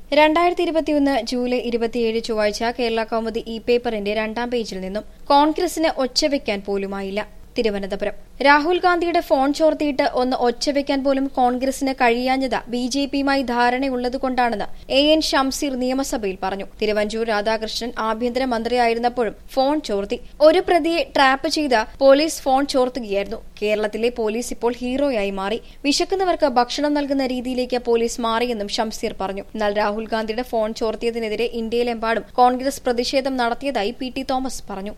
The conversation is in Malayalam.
രണ്ടായിരത്തി ഇരുപത്തിയൊന്ന് ജൂലൈ ഇരുപത്തിയേഴ് ചൊവ്വാഴ്ച കേരള കൗമുദി ഇ പേപ്പറിന്റെ രണ്ടാം പേജിൽ നിന്നും കോൺഗ്രസിന് ഒച്ചവെക്കാൻ പോലുമായില്ല തിരുവനന്തപുരം രാഹുൽ ഗാന്ധിയുടെ ഫോൺ ചോർത്തിയിട്ട് ഒന്ന് ഒച്ചവെക്കാൻ പോലും കോൺഗ്രസിന് കഴിയാഞ്ഞത് ബി ജെ പിയുമായി ധാരണയുള്ളതുകൊണ്ടാണെന്ന് എ എൻ ഷംസീർ നിയമസഭയിൽ പറഞ്ഞു തിരുവഞ്ചൂർ രാധാകൃഷ്ണൻ ആഭ്യന്തരമന്ത്രിയായിരുന്നപ്പോഴും ഫോൺ ചോർത്തി ഒരു പ്രതിയെ ട്രാപ്പ് ചെയ്ത് പോലീസ് ഫോൺ ചോർത്തുകയായിരുന്നു കേരളത്തിലെ പോലീസ് ഇപ്പോൾ ഹീറോയായി മാറി വിശക്കുന്നവർക്ക് ഭക്ഷണം നൽകുന്ന രീതിയിലേക്ക് പോലീസ് മാറിയെന്നും ഷംസീർ പറഞ്ഞു എന്നാൽ രാഹുൽ ഗാന്ധിയുടെ ഫോൺ ചോർത്തിയതിനെതിരെ ഇന്ത്യയിലെമ്പാടും കോൺഗ്രസ് പ്രതിഷേധം നടത്തിയതായി പി ടി തോമസ് പറഞ്ഞു